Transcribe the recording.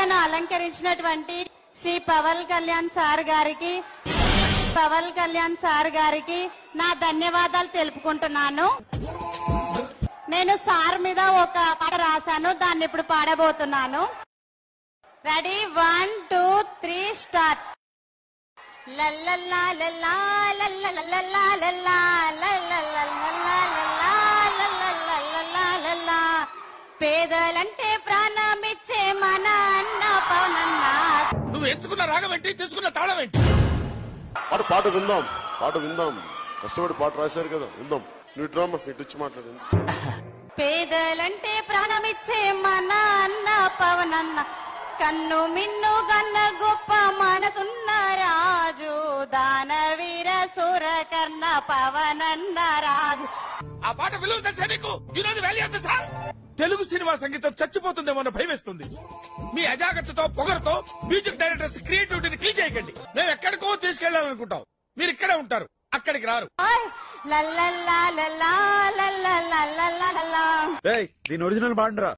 వేదికను అలంకరించినటువంటి శ్రీ పవన్ కళ్యాణ్ సార్ గారికి పవన్ కళ్యాణ్ సార్ గారికి నా ధన్యవాదాలు తెలుపుకుంటున్నాను నేను సార్ మీద ఒక పాట రాశాను దాన్ని ఇప్పుడు పాడబోతున్నాను ready one two three start లల్లల్లా లల్లా లల్లలల్లలా లల్లా లల్లలల్లలా లల్లా లల్లలల్లలా లల్లా. పేదలంటే ప్రాణమిచ్చే మన అన్న పవనన్న నువ్వు ఎంచుకున్న రాగం ఏంటి తీసుకున్న తాళం ఏంటి పాట పాట విందాం పాట విందాం కష్టపడి పాట రాశారు కదా విందాం నువ్వు ఇటు రామ్మా ఇటు వచ్చి మాట్లాడింది పేదలంటే ప్రాణమిచ్చే మన అన్న పవనన్న కన్ను మిన్ను గన్న గొప్ప మనసున్న రాజు దానవీర సురకర్ణ పవనన్న రాజు ఆ పాట విలువ తెలుసా నీకు ఈ రోజు వాల్యూ ఎంత సార్ తెలుగు సినిమా సంగీతం చచ్చిపోతుందేమో అన్న భయం వేస్తుంది మీ అజాగ్రత్తతో పొగరుతో మ్యూజిక్ డైరెక్టర్స్ క్రియేటివిటీని కిల్ చేయకండి మేము ఎక్కడికో తీసుకెళ్లాలనుకుంటాం మీరు ఇక్కడే ఉంటారు అక్కడికి రారు ఓయ్ లల్లల్లా లల్లా లల్లల్లా లల్లా లల్లా. దీని ఒరిజినల్ బాండ్రా